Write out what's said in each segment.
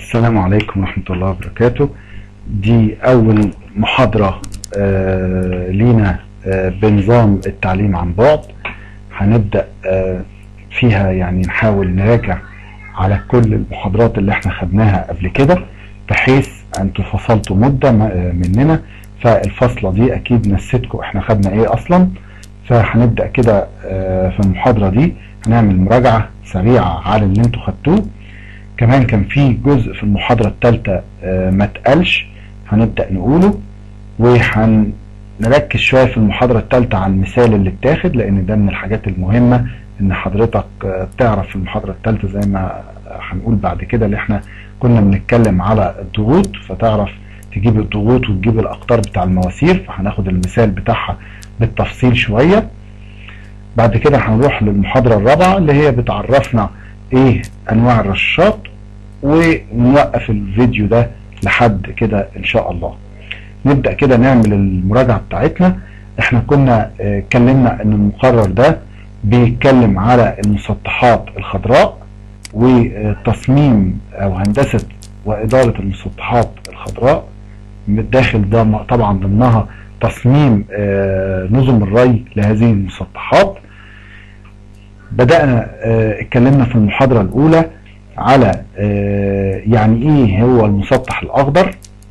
السلام عليكم ورحمة الله وبركاته دي أول محاضرة آه لينا آه بنظام التعليم عن بعد هنبدأ آه فيها يعني نحاول نراجع على كل المحاضرات اللي احنا خدناها قبل كده بحيث انتوا فصلتوا مدة مننا فالفصلة دي اكيد نسيتكم احنا خدنا ايه اصلا فهنبدأ كده في المحاضرة دي هنعمل مراجعة سريعة على اللي انتوا خدتوه كمان كان في جزء في المحاضرة الثالثة ما اتقالش هنبدأ نقوله وهنركز شوية في المحاضرة الثالثة على المثال اللي اتاخد لان ده من الحاجات المهمة ان حضرتك تعرف في المحاضرة الثالثة زي ما هنقول بعد كده اللي احنا كنا بنتكلم على الضغوط فتعرف تجيب الضغوط وتجيب الاقطار بتاع المواسير فهناخد المثال بتاعها بالتفصيل شوية بعد كده هنروح للمحاضرة الرابعة اللي هي بتعرفنا ايه انواع الرشاشات ونوقف الفيديو ده لحد كده ان شاء الله نبدأ كده نعمل المراجعة بتاعتنا احنا كنا اتكلمنا ان المقرر ده بيتكلم على المسطحات الخضراء وتصميم او هندسة وادارة المسطحات الخضراء داخل ده طبعا ضمنها تصميم نظم الري لهذه المسطحات بدأنا اتكلمنا في المحاضرة الاولى على يعني ايه هو المسطح الاخضر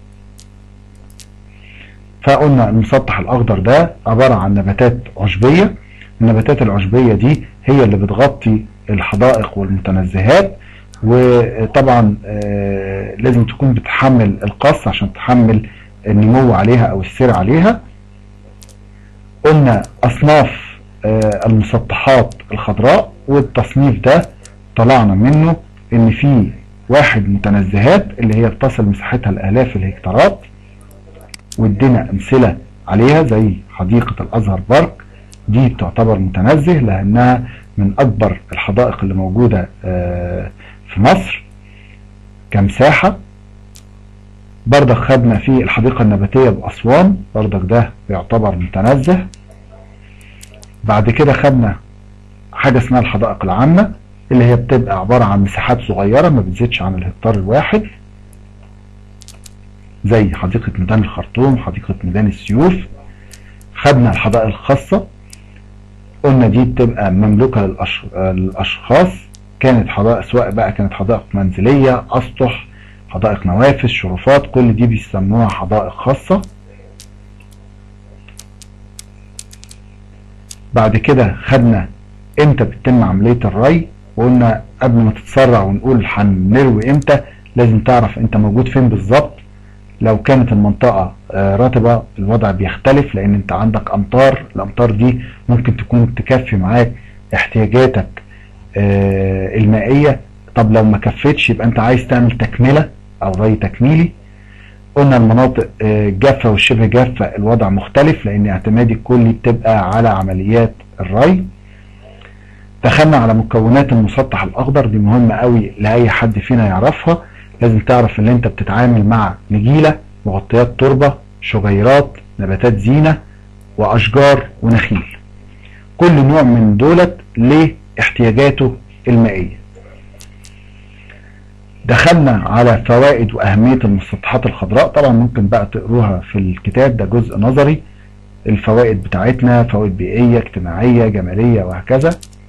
فقلنا المسطح الاخضر ده عبارة عن نباتات عشبية النباتات العشبية دي هي اللي بتغطي الحدائق والمتنزهات وطبعا لازم تكون بتحمل القص عشان تحمل النمو عليها او السير عليها قلنا اصناف المسطحات الخضراء والتصنيف ده طلعنا منه ان في واحد متنزهات اللي هي بتصل مساحتها لالاف الهكتارات وادينا امثله عليها زي حديقه الازهر بارك دي تعتبر متنزه لانها من اكبر الحدائق اللي موجودة في مصر كمساحة بردك خدنا في الحديقة النباتية بأسوان بردك ده يعتبر متنزه بعد كده خدنا حاجة اسمها الحدائق العامة اللي هي بتبقى عبارة عن مساحات صغيرة ما بتزيدش عن الهكتار الواحد زي حديقة ميدان الخرطوم حديقة ميدان السيوف خدنا الحدائق الخاصة قلنا دي بتبقى مملوكة للأشخاص كانت حدائق سواء بقى كانت حدائق منزلية أسطح حدائق نوافذ شرفات كل دي بيسموها حدائق خاصة بعد كده خدنا امتى بتتم عملية الري وقلنا قبل ما تتسرع ونقول هنروي امتى لازم تعرف انت موجود فين بالظبط لو كانت المنطقة رطبة الوضع بيختلف لان انت عندك امطار الامطار دي ممكن تكون تكفي معاك احتياجاتك المائية طب لو ما كفتش يبقى انت عايز تعمل تكملة او ري تكميلي قلنا المناطق جافة والشبه جافة الوضع مختلف لان اعتمادي الكلي بتبقى على عمليات الري دخلنا على مكونات المسطح الاخضر دي مهمة قوي لاي حد فينا يعرفها لازم تعرف ان انت بتتعامل مع نجيلة مغطيات تربة شجيرات نباتات زينة واشجار ونخيل كل نوع من دولت ليه احتياجاته المائية دخلنا على فوائد واهمية المسطحات الخضراء طبعا ممكن بقى تقروها في الكتاب ده جزء نظري الفوائد بتاعتنا فوائد بيئية اجتماعية جمالية وهكذا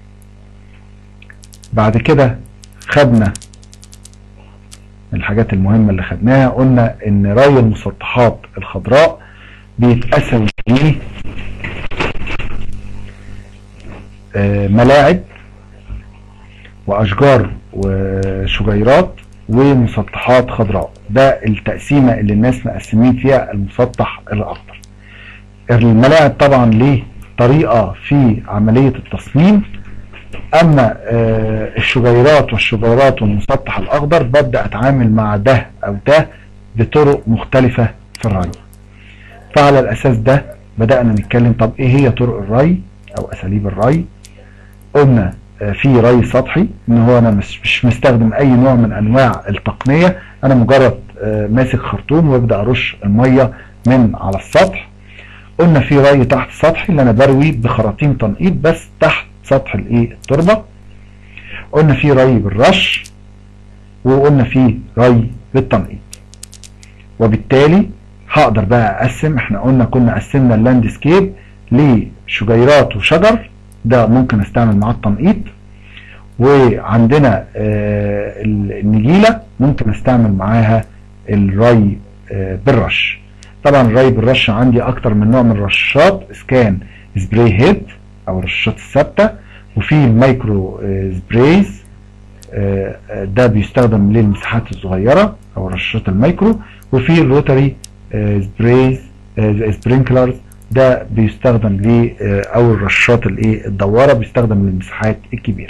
بعد كده خدنا الحاجات المهمة اللي خدناها قلنا ان ري المسطحات الخضراء بيتقسم ل ملاعب واشجار وشجيرات ومسطحات خضراء ده التقسيمة اللي الناس مقسمين فيها المسطح الاخضر الملاعب طبعا ليه طريقة في عملية التصميم اما الشجيرات والشجيرات والمسطح الاخضر ببدا اتعامل مع ده او ده بطرق مختلفه في الري فعلى الاساس ده بدانا نتكلم طب ايه هي طرق الري او اساليب الري قلنا في ري سطحي ان هو انا مش, مش مستخدم اي نوع من انواع التقنيه انا مجرد ماسك خرطوم وابدا ارش الميه من على السطح قلنا في ري تحت سطحي اللي انا بروي بخراطيم تنقيط بس تحت سطح الايه التربه قلنا في ري بالرش وقلنا فيه ري بالتنقيط وبالتالي هقدر بقى اقسم احنا قلنا كنا قسمنا اللاندسكيب لشجيرات وشجر ده ممكن استعمل معاه التنقيط وعندنا آه النجيلة ممكن استعمل معاها الري آه بالرش طبعا الري بالرش عندي اكتر من نوع من الرشاشات اسكان سبراي هيد او الرشاشات الثابته وفي المايكرو سبرايز ده بيستخدم للمساحات الصغيره او الرشاشات المايكرو وفي الروتري سبرايز سبرينكلرز ده بيستخدم ل او الرشاشات الايه الدواره بيستخدم للمساحات الكبيره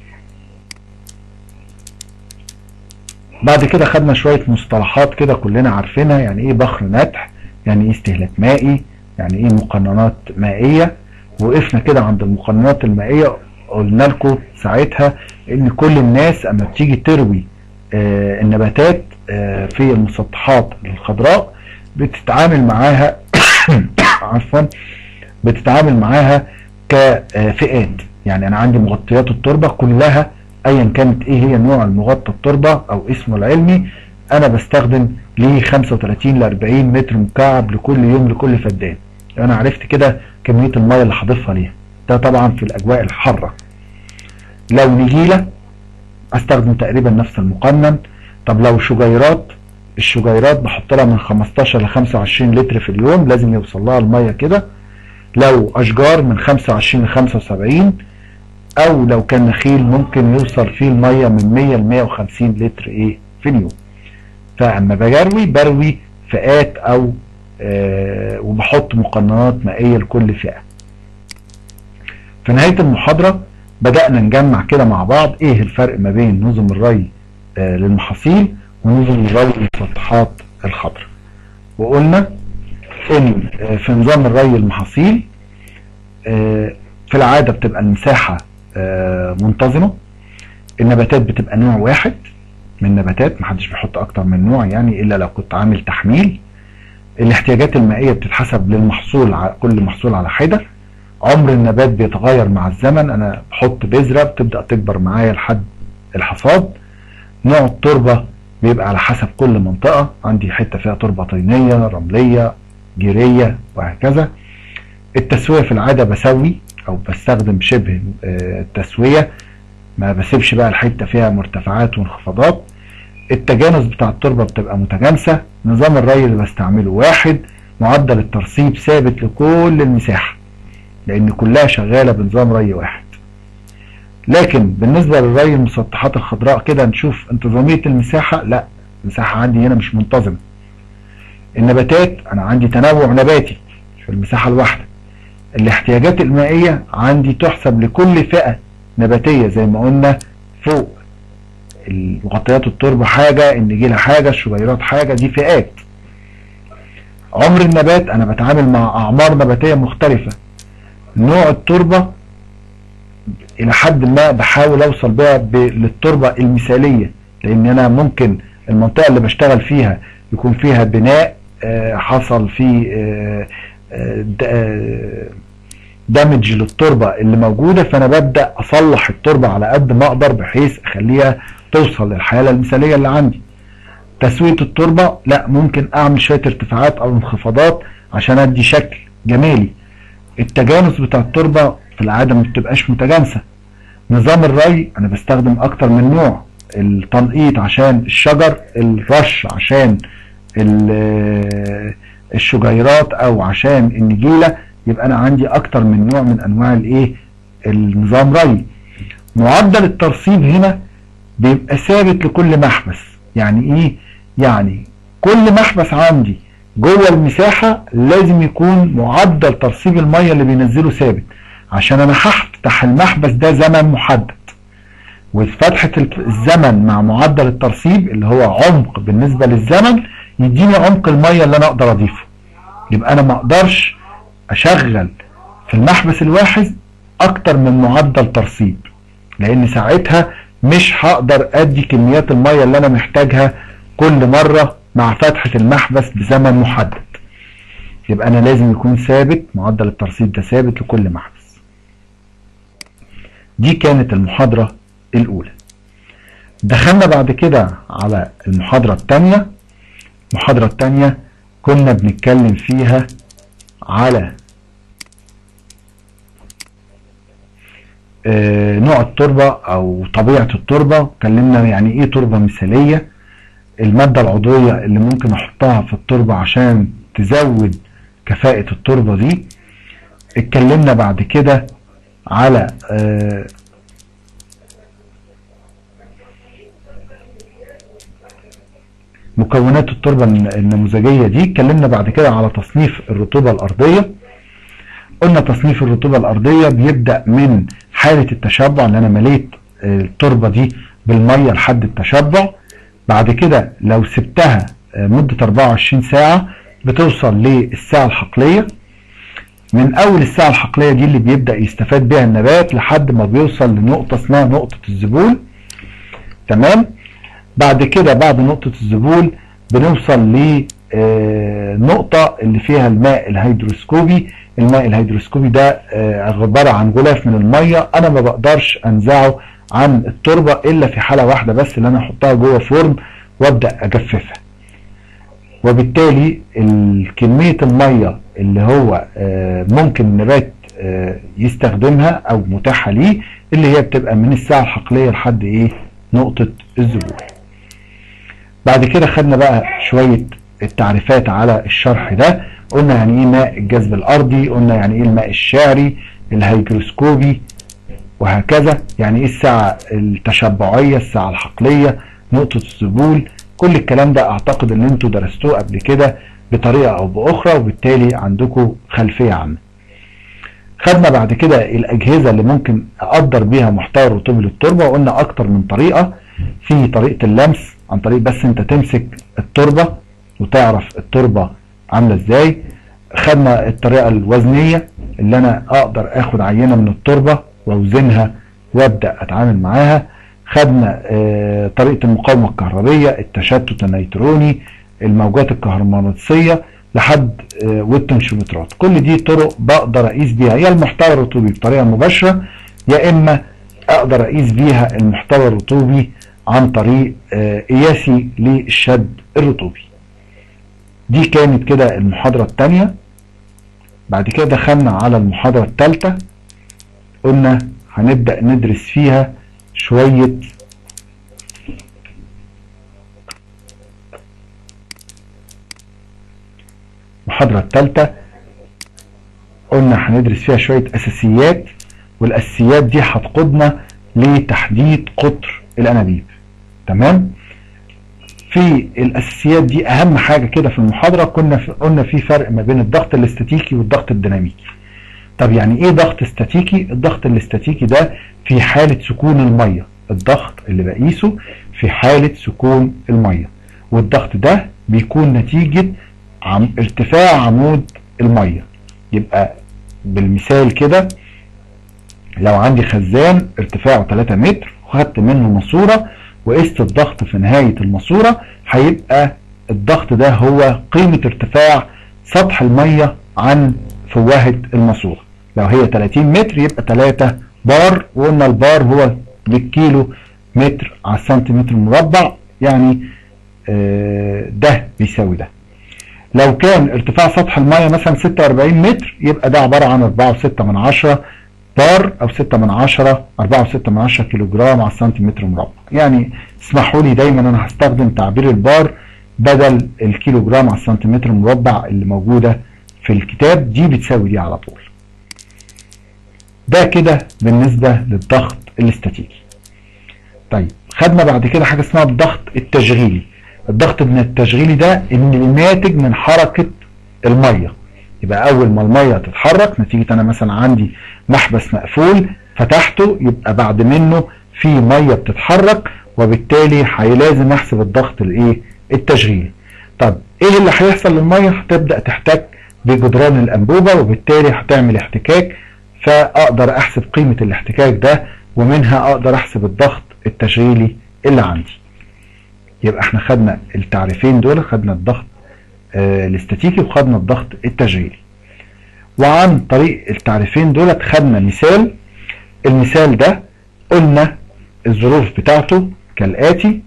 بعد كده خدنا شويه مصطلحات كده كلنا عارفينها يعني ايه بخر نتح يعني ايه استهلاك مائي يعني ايه مقننات مائيه وقفنا كده عند المقننات المائيه قلنا لكم ساعتها ان كل الناس اما بتيجي تروي آه النباتات آه في المسطحات الخضراء بتتعامل معاها عفوا بتتعامل معاها كفئات يعني انا عندي مغطيات التربه كلها ايا كانت ايه هي نوع المغطى التربه او اسمه العلمي انا بستخدم ليه 35 ل 40 متر مكعب لكل يوم لكل فدان انا عرفت كده كميه الميه اللي هضيفها ليها ده طبعا في الاجواء الحاره لو نجيله استخدم تقريبا نفس المقنن طب لو شجيرات الشجيرات بحط لها من 15 ل 25 لتر في اليوم لازم يوصل لها الميه كده لو اشجار من 25 ل 75 او لو كان نخيل ممكن يوصل فيه الميه من 100 ل 150 لتر ايه في اليوم فاما بجروي بروي فئات او آه وبحط مقننات مائيه لكل فئه في نهايه المحاضره بدانا نجمع كده مع بعض ايه الفرق ما بين نظم الري آه للمحاصيل ونظم الري للمسطحات الخضراء وقلنا ان آه في نظام الري المحاصيل في العاده بتبقى المساحه منتظمه النباتات بتبقى نوع واحد من النباتات محدش بيحط اكتر من نوع يعني الا لو كنت عامل تحميل الاحتياجات المائيه بتتحسب للمحصول على كل محصول على حده عمر النبات بيتغير مع الزمن انا بحط بذره بتبدا تكبر معايا لحد الحصاد نوع التربه بيبقى على حسب كل منطقه عندي حته فيها تربه طينيه رمليه جيريه وهكذا التسويه في العاده بسوي او بستخدم شبه التسويه ما بسيبش بقى الحته فيها مرتفعات وانخفاضات التجانس بتاع التربه بتبقى متجانسه نظام الري اللي بستعمله واحد معدل الترسيب ثابت لكل المساحه لان كلها شغاله بنظام ري واحد لكن بالنسبه للري المسطحات الخضراء كده نشوف انتظاميه المساحه لا المساحه عندي هنا مش منتظمه النباتات انا عندي تنوع نباتي في المساحه الواحده الاحتياجات المائيه عندي تحسب لكل فئه نباتيه زي ما قلنا فوق المغطيات التربه حاجه النجيله حاجه الشجيرات حاجه دي فئات عمر النبات انا بتعامل مع اعمار نباتيه مختلفه نوع التربه الى حد ما بحاول اوصل بيها للتربه المثاليه لان انا ممكن المنطقه اللي بشتغل فيها يكون فيها بناء حصل فيه دامج للتربه اللي موجوده فانا ببدا اصلح التربه على قد ما اقدر بحيث اخليها توصل للحاله المثاليه اللي عندي تسويه التربه لا ممكن اعمل شويه ارتفاعات او انخفاضات عشان ادي شكل جمالي التجانس بتاع التربه في العاده ما بتبقاش متجانسه نظام الري انا بستخدم اكتر من نوع التنقيط عشان الشجر الرش عشان الشجيرات او عشان النجيله يبقى انا عندي اكتر من نوع من انواع الايه النظام ري معدل الترسيب هنا بيبقى ثابت لكل محبس يعني ايه يعني كل محبس عندي جوه المساحه لازم يكون معدل ترسيب الميه اللي بينزله ثابت عشان انا هفتح المحبس ده زمن محدد وفتحه الزمن مع معدل الترسيب اللي هو عمق بالنسبه للزمن يديني عمق الميه اللي انا اقدر اضيفه يبقى انا ما اقدرش اشغل في المحبس الواحد اكتر من معدل ترسيب لان ساعتها مش هقدر ادي كميات الميه اللي انا محتاجها كل مره مع فتحه المحبس بزمن محدد يبقى انا لازم يكون ثابت معدل الترسيب ده ثابت لكل محبس دي كانت المحاضره الاولى دخلنا بعد كده على المحاضرة التانية المحاضرة التانية كنا بنتكلم فيها على آه، نوع التربة او طبيعة التربة اتكلمنا يعني ايه تربة مثالية المادة العضوية اللي ممكن احطها في التربة عشان تزود كفاءة التربة دي اتكلمنا بعد كده على آه، مكونات التربة النموذجية دي اتكلمنا بعد كده على تصنيف الرطوبة الأرضية قلنا تصنيف الرطوبة الأرضية بيبدأ من حالة التشبع اللي أنا مليت التربة دي بالمية لحد التشبع بعد كده لو سبتها مدة 24 ساعة بتوصل للساعة الحقلية من أول الساعة الحقلية دي اللي بيبدأ يستفاد بها النبات لحد ما بيوصل لنقطة اسمها نقطة الزبول تمام بعد كده بعد نقطة الزبول بنوصل لنقطة اللي فيها الماء الهيدروسكوبي الماء الهيدروسكوبي ده عبارة عن غلاف من المية انا ما بقدرش انزعه عن التربة الا في حالة واحدة بس اللي انا احطها جوه فرن وابدأ اجففها وبالتالي كمية المية اللي هو ممكن النبات يستخدمها او متاحة ليه اللي هي بتبقى من الساعة الحقلية لحد ايه نقطة الزبول بعد كده خدنا بقى شوية التعريفات على الشرح ده قلنا يعني ايه ماء الجذب الارضي قلنا يعني ايه الماء الشعري الهيجروسكوبي وهكذا يعني ايه الساعة التشبعية الساعة الحقلية نقطة الزبول كل الكلام ده اعتقد ان انتوا درستوه قبل كده بطريقة او باخرى وبالتالي عندكم خلفية عنه خدنا بعد كده الاجهزة اللي ممكن اقدر بيها محتوى الرطوبة للتربة وقلنا اكتر من طريقة في طريقة اللمس عن طريق بس انت تمسك التربة وتعرف التربة عاملة ازاي خدنا الطريقة الوزنية اللي انا اقدر اخد عينة من التربة واوزنها وابدأ اتعامل معاها خدنا اه طريقة المقاومة الكهربية التشتت النيتروني الموجات الكهرومغناطيسية لحد اه والتنشيومترات كل دي طرق بقدر اقيس بيها يا المحتوى الرطوبي بطريقة مباشرة يا اما اقدر اقيس بيها المحتوى الرطوبي عن طريق اه قياسي للشد الرطوبي دي كانت كده المحاضرة الثانية بعد كده دخلنا على المحاضرة الثالثة قلنا هنبدأ ندرس فيها شوية المحاضرة الثالثة قلنا هندرس فيها شوية أساسيات والأساسيات دي هتقودنا لتحديد قطر الأنابيب تمام؟ في الاساسيات دي اهم حاجه كده في المحاضره كنا في قلنا في فرق ما بين الضغط الاستاتيكي والضغط الديناميكي طب يعني ايه ضغط استاتيكي الضغط الاستاتيكي ده في حاله سكون الميه الضغط اللي بقيسه في حاله سكون الميه والضغط ده بيكون نتيجه عم ارتفاع عمود الميه يبقى بالمثال كده لو عندي خزان ارتفاعه 3 متر وخدت منه ماسوره وقست الضغط في نهاية الماسورة هيبقى الضغط ده هو قيمة ارتفاع سطح المية عن فوهة الماسورة لو هي 30 متر يبقى 3 بار وقلنا البار هو بالكيلو متر على السنتيمتر مربع يعني ده بيساوي ده لو كان ارتفاع سطح المية مثلا 46 متر يبقى ده عبارة عن 4.6 من عشرة بار او 6 من 10 4 و6 من 10 كيلو جرام على السنتيمتر مربع يعني اسمحوا لي دايما انا هستخدم تعبير البار بدل الكيلو جرام على السنتيمتر مربع اللي موجودة في الكتاب دي بتساوي دي على طول ده كده بالنسبة للضغط الاستاتيكي طيب خدنا بعد كده حاجة اسمها الضغط التشغيلي الضغط من التشغيلي ده ان الناتج من حركة المية يبقى اول ما المية تتحرك نتيجة انا مثلا عندي محبس مقفول فتحته يبقى بعد منه في مية بتتحرك وبالتالي لازم احسب الضغط الايه التشغيلي طب ايه اللي هيحصل للمية هتبدأ تحتك بجدران الانبوبة وبالتالي هتعمل احتكاك فاقدر احسب قيمة الاحتكاك ده ومنها اقدر احسب الضغط التشغيلي اللي عندي يبقى احنا خدنا التعريفين دول خدنا الضغط آه الاستاتيكي وخدنا الضغط التشغيلي وعن طريق التعريفين دولت خدنا مثال المثال ده قلنا الظروف بتاعته كالآتي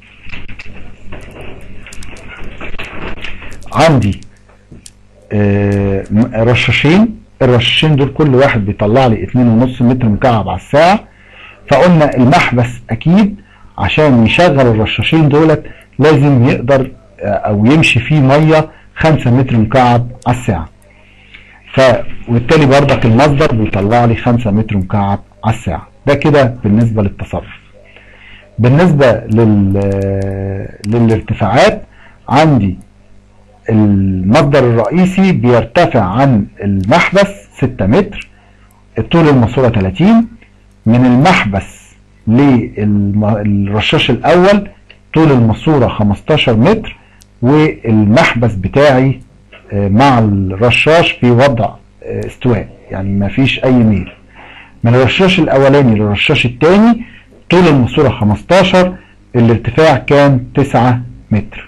عندي آه، رشاشين الرشاشين دول كل واحد بيطلع لي 2.5 متر مكعب على الساعة فقلنا المحبس أكيد عشان يشغل الرشاشين دولت لازم يقدر آه، أو يمشي فيه مية 5 متر مكعب على الساعة ف وبالتالي بردك المصدر بيطلع لي 5 متر مكعب على الساعة ده كده بالنسبة للتصرف بالنسبة لل... للارتفاعات عندي المصدر الرئيسي بيرتفع عن المحبس 6 متر طول الماسورة 30 من المحبس للرشاش الأول طول الماسورة 15 متر والمحبس بتاعي مع الرشاش في وضع استواء يعني ما فيش أي ميل من الرشاش الأولاني للرشاش الثاني طول الماسورة 15 الارتفاع كان 9 متر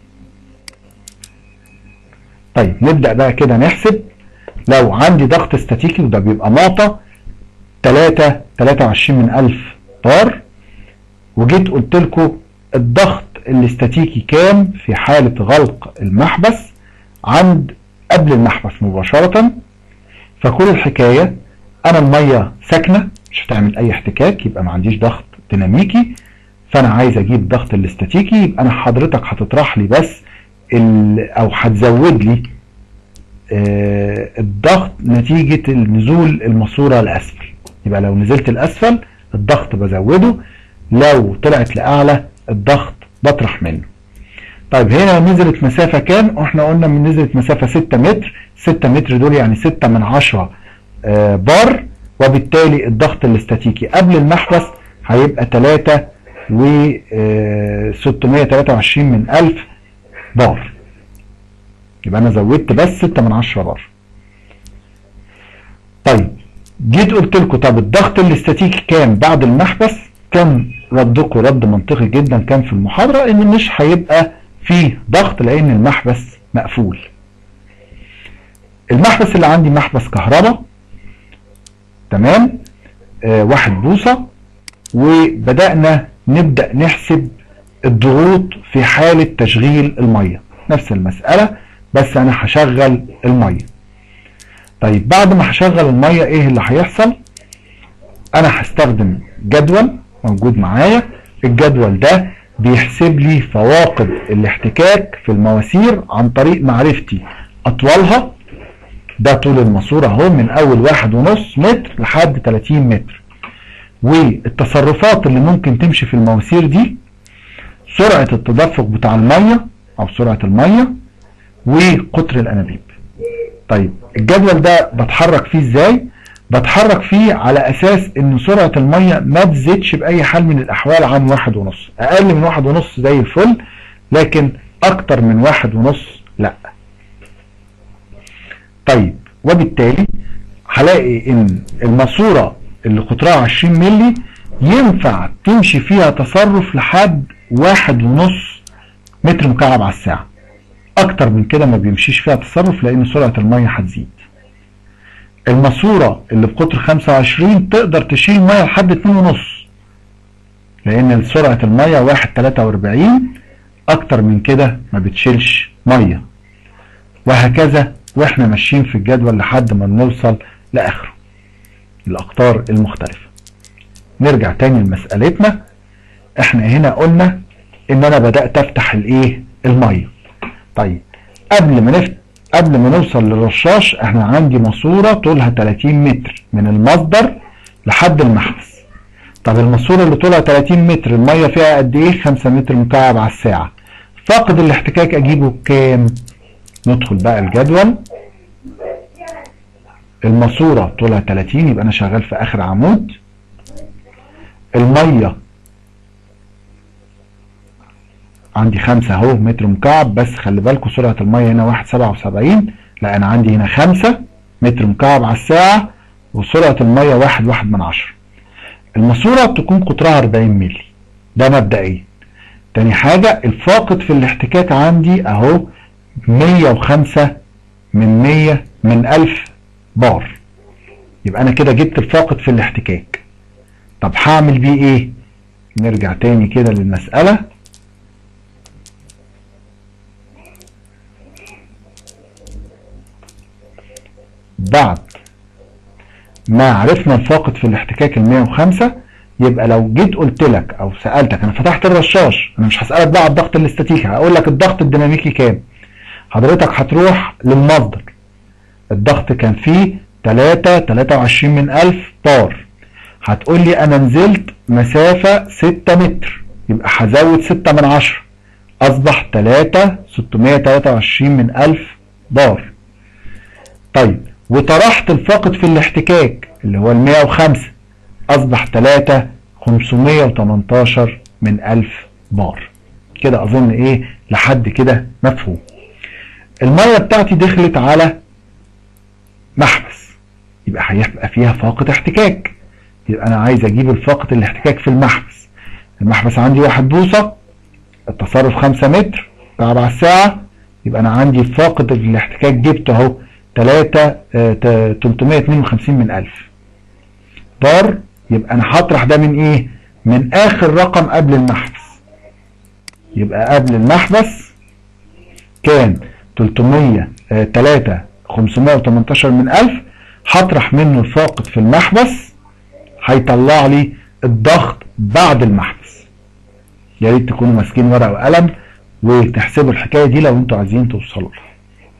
طيب نبدأ بقى كده نحسب لو عندي ضغط استاتيكي وده بيبقى معطى 3 23 من 1000 بار وجيت قلت لكم الضغط الاستاتيكي كام في حالة غلق المحبس عند قبل المحبس مباشرة فكل الحكاية انا المية ساكنة مش هتعمل اي احتكاك يبقى ما عنديش ضغط ديناميكي فانا عايز اجيب الضغط الاستاتيكي يبقى انا حضرتك هتطرح لي بس او هتزود لي آه الضغط نتيجة النزول الماسورة لأسفل يبقى لو نزلت لأسفل الضغط بزوده لو طلعت لأعلى الضغط بطرح منه طيب هنا نزلت مسافة كام احنا قلنا من نزلت مسافة 6 متر 6 متر دول يعني 6 من 10 آه بار وبالتالي الضغط الاستاتيكي قبل المحبس هيبقى 3 و 623 من 1000 بار يبقى انا زودت بس 6 من 10 بار طيب جيت قلت لكم طب الضغط الاستاتيكي كام بعد المحبس كان ردكم رد منطقي جدا كان في المحاضرة ان مش هيبقى فيه ضغط لان المحبس مقفول المحبس اللي عندي محبس كهرباء تمام آه واحد بوصة وبدأنا نبدأ نحسب الضغوط في حالة تشغيل المية نفس المسألة بس انا هشغل المية طيب بعد ما هشغل المية ايه اللي هيحصل انا هستخدم جدول موجود معايا الجدول ده بيحسب لي فواقد الاحتكاك في المواسير عن طريق معرفتي اطولها ده طول الماسورة اهو من اول واحد ونص متر لحد 30 متر والتصرفات اللي ممكن تمشي في المواسير دي سرعة التدفق بتاع المية او سرعة المية وقطر الانابيب طيب الجدول ده بتحرك فيه ازاي بتحرك فيه على اساس ان سرعة المية ما تزيدش باي حال من الاحوال عن واحد ونص اقل من واحد ونص زي الفل لكن اكتر من واحد ونص لا طيب وبالتالي هلاقي ان الماسورة اللي قطرها 20 ملي ينفع تمشي فيها تصرف لحد واحد ونص متر مكعب على الساعة اكتر من كده ما بيمشيش فيها تصرف لان سرعة المية هتزيد الماسورة اللي بقطر 25 تقدر تشيل مية لحد 2 ونص لان سرعة المية 1.43 اكتر من كده ما بتشيلش مية وهكذا واحنا ماشيين في الجدول لحد ما نوصل لاخره الاقطار المختلفة نرجع تاني لمسألتنا احنا هنا قلنا ان انا بدأت افتح الايه المية طيب قبل ما نفتح قبل ما نوصل للرشاش احنا عندي ماسورة طولها 30 متر من المصدر لحد المحبس طب الماسورة اللي طولها 30 متر المية فيها قد ايه 5 متر مكعب على الساعة فاقد الاحتكاك اجيبه بكام ندخل بقى الجدول الماسورة طولها 30 يبقى انا شغال في اخر عمود المية عندي خمسة اهو متر مكعب بس خلي بالكم سرعة المية هنا واحد سبعة وسبعين لا انا عندي هنا خمسة متر مكعب على الساعة وسرعة المية واحد واحد من عشرة الماسورة تكون قطرها 40 مللي ده مبدئيا تاني حاجة الفاقد في الاحتكاك عندي اهو 105 من 100 من 1000 بار يبقى انا كده جبت الفاقد في الاحتكاك طب هعمل بيه ايه نرجع تاني كده للمسألة بعد ما عرفنا الفاقد في الاحتكاك ال 105 يبقى لو جيت قلت لك او سالتك انا فتحت الرشاش انا مش هسالك بقى على الضغط الاستاتيكي هقول لك الضغط الديناميكي كام حضرتك هتروح للمصدر الضغط كان فيه 3 23 من 1000 بار هتقول لي انا نزلت مسافة 6 متر يبقى هزود 6 من 10 اصبح 3 623 من 1000 بار طيب وطرحت الفاقد في الاحتكاك اللي هو ال 105 اصبح 3 518 من 1000 بار كده اظن ايه لحد كده مفهوم الميه بتاعتي دخلت على محبس يبقى هيبقى فيها فاقد احتكاك يبقى انا عايز اجيب الفاقد الاحتكاك في المحبس المحبس عندي واحد بوصة التصرف 5 متر تعب على الساعة يبقى انا عندي فاقد الاحتكاك جبته اهو 3 352 من 1000 بار يبقى انا هطرح ده من ايه من اخر رقم قبل المحبس يبقى قبل المحبس كان 300 3 518 من 1000 هطرح منه الفاقد في المحبس هيطلع لي الضغط بعد المحبس يا ريت تكونوا ماسكين ورقه وقلم وتحسبوا الحكايه دي لو انتوا عايزين توصلوا لها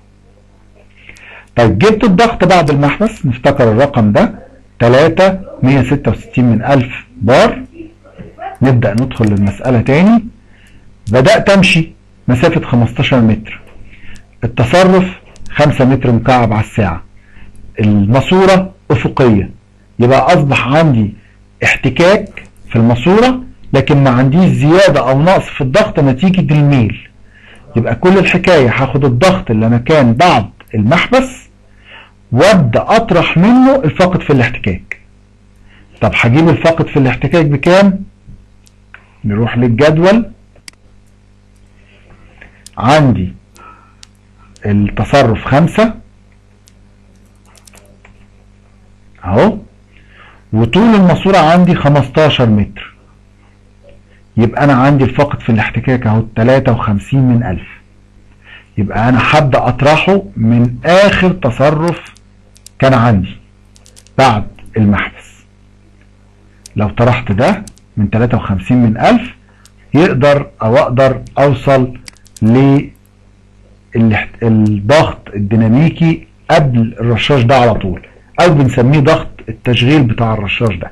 طيب جبت الضغط بعد المحبس نفتكر الرقم ده 3 166 من 1000 بار نبدأ ندخل للمسألة تاني بدأت أمشي مسافة 15 متر التصرف 5 متر مكعب على الساعة الماسورة أفقية يبقى أصبح عندي احتكاك في الماسورة لكن ما عنديش زيادة أو نقص في الضغط نتيجة الميل يبقى كل الحكاية هاخد الضغط اللي أنا كان بعد المحبس وابدا اطرح منه الفاقد في الاحتكاك طب هجيب الفاقد في الاحتكاك بكام نروح للجدول عندي التصرف خمسة اهو وطول الماسورة عندي 15 متر يبقى انا عندي الفاقد في الاحتكاك اهو 53 من 1000 يبقى انا هبدا اطرحه من اخر تصرف كان عندي بعد المحبس لو طرحت ده من 53 من 1000 يقدر او اقدر اوصل للضغط الديناميكي قبل الرشاش ده على طول او بنسميه ضغط التشغيل بتاع الرشاش ده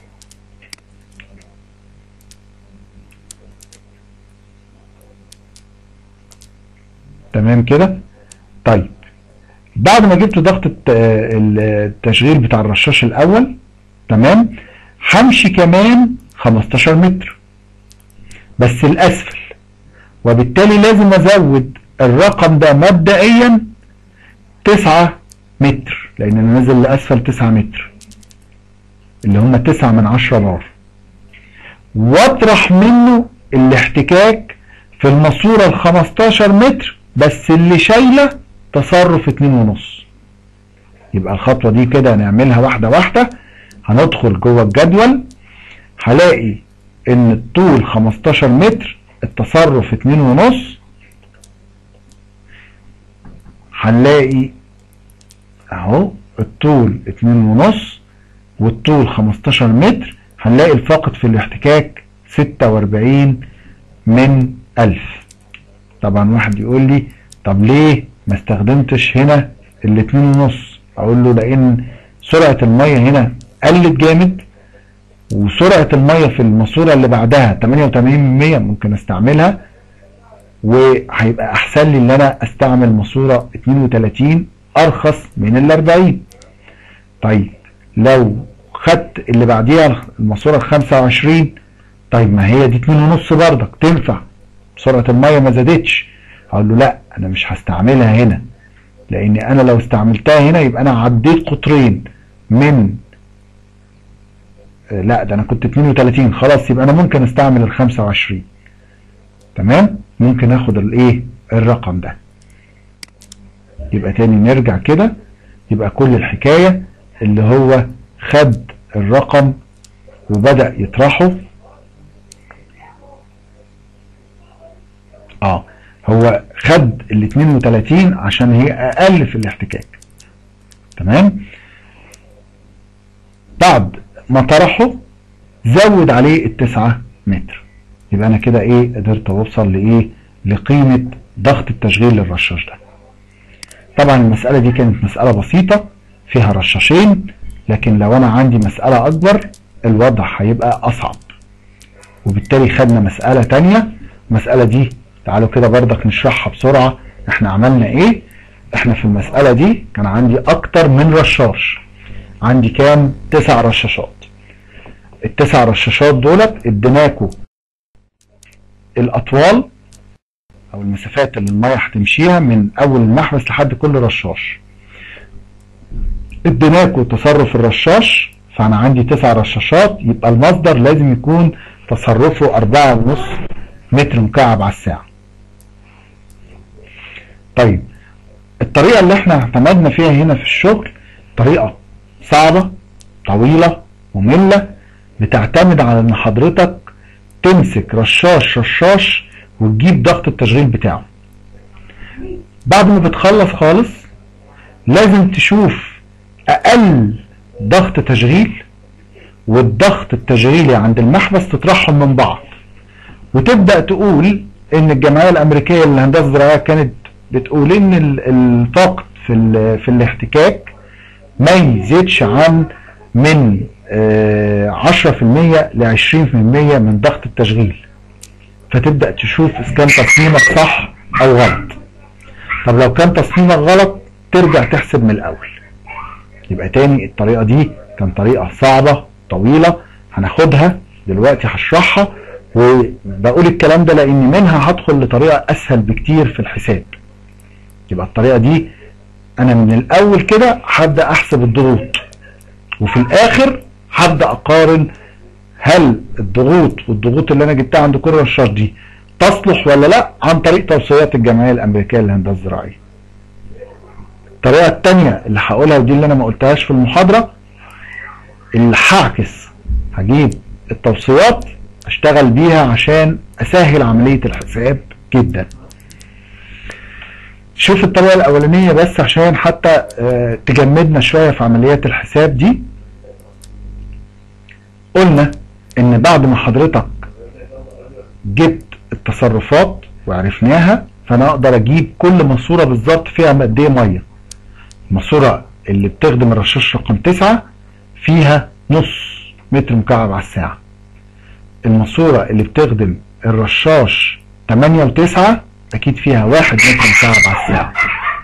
تمام كده طيب بعد ما جبت ضغط التشغيل بتاع الرشاش الاول تمام همشي كمان 15 متر بس الاسفل وبالتالي لازم ازود الرقم ده مبدئيا 9 متر لان انا نازل لاسفل 9 متر اللي هم 9 من 10 بار واطرح منه الاحتكاك في الماسوره ال 15 متر بس اللي شايله تصرف اتنين ونص يبقى الخطوة دي كده هنعملها واحدة واحدة هندخل جوه الجدول هلاقي ان الطول 15 متر التصرف اتنين ونص هنلاقي اهو الطول اتنين ونص والطول 15 متر هنلاقي الفاقد في الاحتكاك 46 من 1000 طبعا واحد يقول لي طب ليه ما استخدمتش هنا الاتنين ونص اقول له لان سرعة المية هنا قلت جامد وسرعة المية في الماسورة اللي بعدها 88% ممكن استعملها وهيبقى احسن لي ان انا استعمل ماسورة 32 ارخص من ال 40 طيب لو خدت اللي بعديها الماسورة ال 25 طيب ما هي دي 2 ونص بردك تنفع سرعة المية ما زادتش اقول له لا انا مش هستعملها هنا لان انا لو استعملتها هنا يبقى انا عديت قطرين من لا ده انا كنت 32 خلاص يبقى انا ممكن استعمل ال 25 تمام ممكن اخد الايه الرقم ده يبقى تاني نرجع كده يبقى كل الحكاية اللي هو خد الرقم وبدأ يطرحه اه هو خد ال 32 عشان هي اقل في الاحتكاك تمام بعد ما طرحه زود عليه التسعة متر يبقى انا كده ايه قدرت اوصل لايه لقيمة ضغط التشغيل للرشاش ده طبعا المسألة دي كانت مسألة بسيطة فيها رشاشين لكن لو انا عندي مسألة اكبر الوضع هيبقى اصعب وبالتالي خدنا مسألة تانية المسألة دي تعالوا كده بردك نشرحها بسرعة احنا عملنا ايه احنا في المسألة دي كان عندي اكتر من رشاش عندي كام تسع رشاشات التسع رشاشات دولت اديناكوا الاطوال او المسافات اللي الميه هتمشيها من اول المحبس لحد كل رشاش اديناكوا تصرف الرشاش فانا عندي تسع رشاشات يبقى المصدر لازم يكون تصرفه أربعة ونص متر مكعب على الساعة طيب الطريقة اللي احنا اعتمدنا فيها هنا في الشغل طريقة صعبة طويلة مملة بتعتمد على ان حضرتك تمسك رشاش رشاش وتجيب ضغط التشغيل بتاعه بعد ما بتخلص خالص لازم تشوف اقل ضغط تشغيل والضغط التشغيلي عند المحبس تطرحهم من بعض وتبدا تقول ان الجمعيه الامريكيه للهندسه الزراعيه كانت بتقول ان الفقد في في الاحتكاك ما يزيدش عن من 10% ل 20% من ضغط التشغيل فتبدا تشوف اذا كان تصميمك صح او غلط طب لو كان تصميمك غلط ترجع تحسب من الاول يبقى تاني الطريقه دي كان طريقه صعبه طويله هناخدها دلوقتي هشرحها وبقول الكلام ده لان منها هدخل لطريقه اسهل بكتير في الحساب يبقى الطريقه دي انا من الاول كده هبدا احسب الضغوط وفي الاخر هبدا اقارن هل الضغوط والضغوط اللي انا جبتها عند كل رشاش دي تصلح ولا لا عن طريق توصيات الجمعيه الامريكيه للهندسه الزراعيه الطريقه الثانيه اللي هقولها ودي اللي انا ما قلتهاش في المحاضره اللي هعكس هجيب التوصيات اشتغل بيها عشان اسهل عمليه الحساب جدا شوف الطريقه الاولانيه بس عشان حتى اه تجمدنا شويه في عمليات الحساب دي قلنا ان بعد ما حضرتك جبت التصرفات وعرفناها فانا اقدر اجيب كل ماسوره بالظبط فيها قد ايه ميه الماسوره اللي بتخدم الرشاش رقم 9 فيها نص متر مكعب على الساعه الماسوره اللي بتخدم الرشاش 8 و9 اكيد فيها 1 متر مكعب على الساعه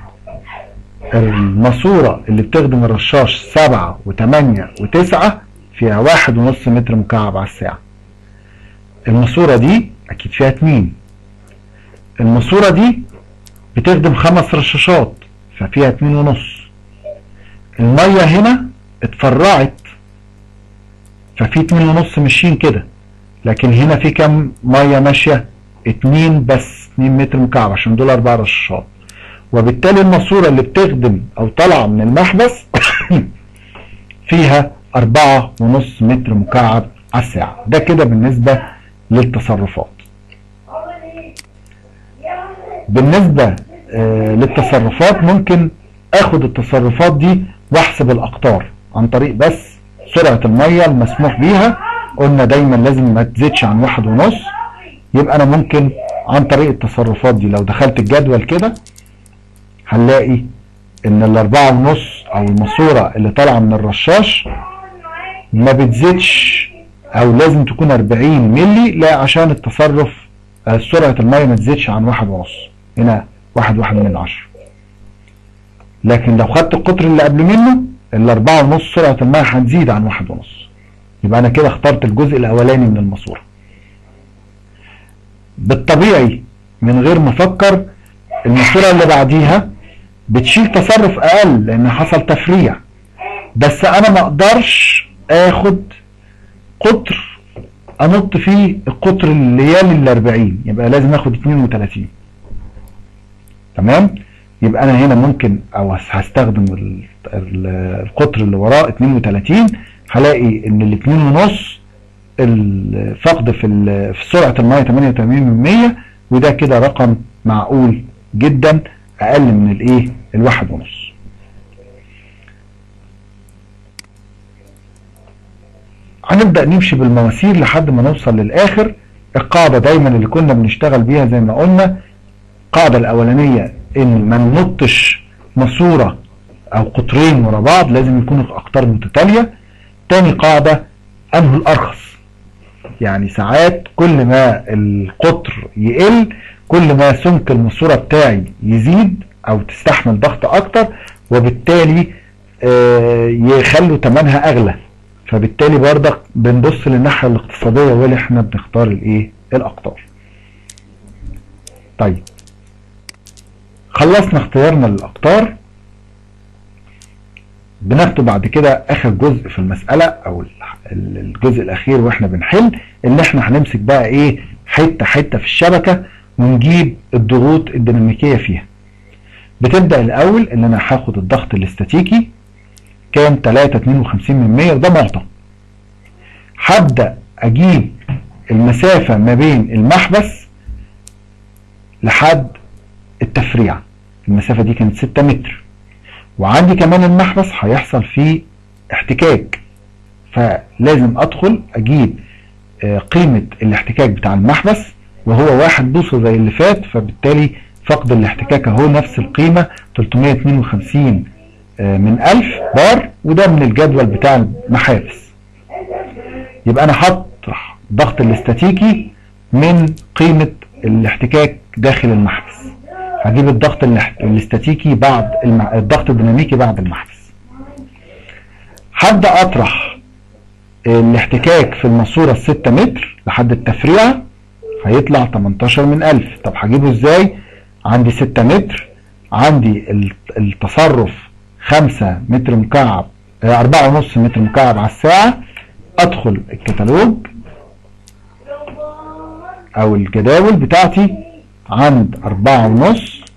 الماسوره اللي بتخدم الرشاش 7 و8 و9 فيها واحد ونص متر مكعب على الساعة الماسورة دي اكيد فيها اتنين الماسورة دي بتخدم خمس رشاشات ففيها اتنين ونص المية هنا اتفرعت ففي اتنين ونص ماشيين كده لكن هنا في كام مية ماشية اتنين بس اتنين متر مكعب عشان دول اربع رشاشات وبالتالي الماسورة اللي بتخدم او طالعة من المحبس فيها أربعة ونص متر مكعب على الساعة ده كده بالنسبة للتصرفات بالنسبة آه للتصرفات ممكن اخد التصرفات دي واحسب الاقطار عن طريق بس سرعة المية المسموح بيها قلنا دايما لازم ما تزيدش عن واحد ونص يبقى انا ممكن عن طريق التصرفات دي لو دخلت الجدول كده هنلاقي ان الاربعة ونص او الماسورة اللي طالعة من الرشاش ما بتزيدش او لازم تكون 40 ملي لا عشان التصرف سرعة المية ما تزيدش عن واحد ونص هنا واحد واحد من عشرة لكن لو خدت القطر اللي قبل منه الاربعة ونص سرعة المية هتزيد عن واحد ونص يبقى انا كده اخترت الجزء الاولاني من الماسورة بالطبيعي من غير ما افكر الماسورة اللي بعديها بتشيل تصرف اقل لان حصل تفريع بس انا ما اقدرش اخد قطر انط فيه القطر اللي يلي ال 40 يبقى لازم اخد 32 تمام يبقى انا هنا ممكن او هستخدم القطر اللي وراه 32 هلاقي ان الاثنين ونص الفقد في في سرعه الميه 88% وده كده رقم معقول جدا اقل من الايه الواحد ونص هنبدأ نمشي بالمواسير لحد ما نوصل للآخر القاعدة دايما اللي كنا بنشتغل بيها زي ما قلنا القاعدة الأولانية إن ما ننطش ماسورة أو قطرين ورا بعض لازم يكونوا أقطار متتالية تاني قاعدة أنه الأرخص يعني ساعات كل ما القطر يقل كل ما سمك الماسورة بتاعي يزيد أو تستحمل ضغط أكتر وبالتالي آه، يخلوا تمنها أغلى فبالتالي برضك بنبص للناحية الاقتصادية واللي احنا بنختار الايه الاقطار طيب خلصنا اختيارنا للاقطار بناخده بعد كده اخر جزء في المسألة او الجزء الاخير واحنا بنحل اللي احنا هنمسك بقى ايه حتة حتة في الشبكة ونجيب الضغوط الديناميكية فيها بتبدأ الاول ان انا هاخد الضغط الاستاتيكي كام 3 52 من 100 وده معطى هبدأ اجيب المسافة ما بين المحبس لحد التفريع المسافة دي كانت 6 متر وعندي كمان المحبس هيحصل فيه احتكاك فلازم ادخل اجيب آه، قيمة الاحتكاك بتاع المحبس وهو واحد بوصة زي اللي فات فبالتالي فقد الاحتكاك اهو نفس القيمة 352 آه، من 1000 بار وده من الجدول بتاع المحابس يبقى انا هطرح الضغط الاستاتيكي من قيمة الاحتكاك داخل المحبس هجيب الضغط الاستاتيكي بعد المع... الضغط الديناميكي بعد المحبس هبدأ اطرح الاحتكاك في الماسورة الستة متر لحد التفريعة هيطلع 18 من 1000 طب هجيبه ازاي عندي 6 متر عندي التصرف 5 متر مكعب 4.5 آه، متر مكعب على الساعة ادخل الكتالوج او الجداول بتاعتي عند 4.5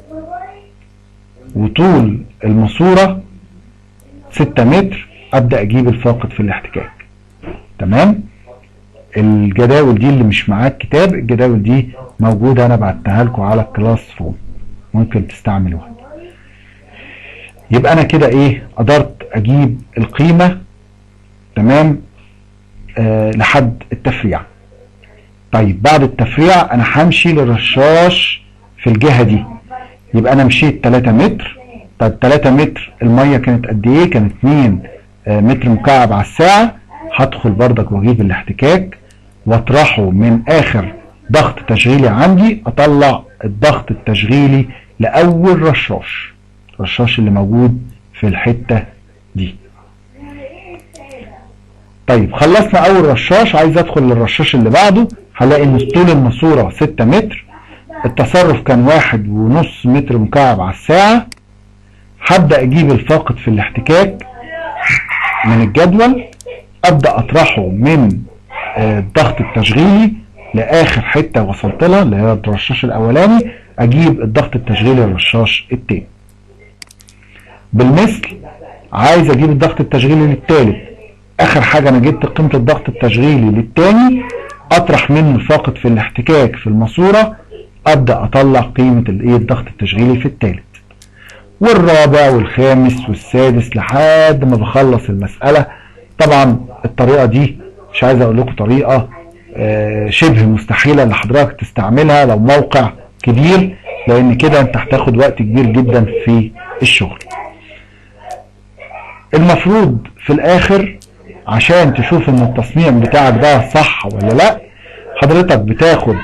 وطول الماسورة 6 متر ابدأ اجيب الفاقد في الاحتكاك تمام الجداول دي اللي مش معاك كتاب الجداول دي موجودة انا بعتها لكم على الكلاس فوم ممكن تستعملوها يبقى انا كده ايه قدرت اجيب القيمة تمام آه لحد التفريع طيب بعد التفريع انا همشي للرشاش في الجهة دي يبقى انا مشيت 3 متر طيب 3 متر المية كانت قد ايه كانت 2 آه متر مكعب على الساعة هدخل بردك واجيب الاحتكاك واطرحه من اخر ضغط تشغيلي عندي اطلع الضغط التشغيلي لاول رشاش الرشاش اللي موجود في الحتة دي طيب خلصنا اول رشاش عايز ادخل للرشاش اللي بعده هلاقي ان طول الماسورة 6 متر التصرف كان واحد ونص متر مكعب على الساعة هبدأ اجيب الفاقد في الاحتكاك من الجدول ابدأ اطرحه من آه، الضغط التشغيلي لاخر حتة وصلت لها اللي هي الرشاش الاولاني اجيب الضغط التشغيلي للرشاش التاني بالمثل عايز اجيب الضغط التشغيلي للتالت اخر حاجة انا جبت قيمة الضغط التشغيلي للتاني اطرح منه الفاقد في الاحتكاك في الماسورة ابدأ اطلع قيمة الايه الضغط التشغيلي في التالت والرابع والخامس والسادس لحد ما بخلص المسألة طبعا الطريقة دي مش عايز اقول لكم طريقة آه، شبه مستحيلة اللي حضرتك تستعملها لو موقع كبير لان كده انت هتاخد وقت كبير جدا في الشغل المفروض في الاخر عشان تشوف ان التصميم بتاعك ده صح ولا لا حضرتك بتاخد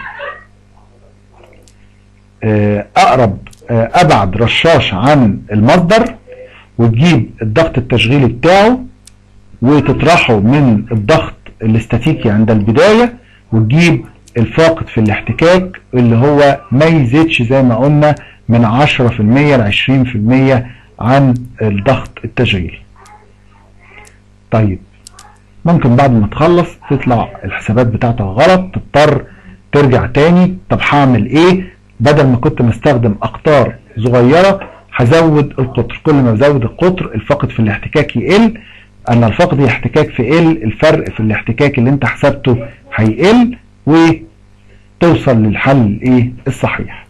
آه، اقرب آه، ابعد رشاش عن المصدر وتجيب الضغط التشغيلي بتاعه وتطرحه من الضغط الاستاتيكي عند البداية وتجيب الفاقد في الاحتكاك اللي هو ما يزيدش زي ما قلنا من 10% ل 20% عن الضغط التشغيلي طيب ممكن بعد ما تخلص تطلع الحسابات بتاعتك غلط تضطر ترجع تاني طب هعمل ايه بدل ما كنت مستخدم اقطار صغيرة هزود القطر كل ما بزود القطر الفقد في الاحتكاك يقل ان الفقد احتكاك في ال الفرق في الاحتكاك اللي انت حسبته هيقل و توصل للحل الايه الصحيح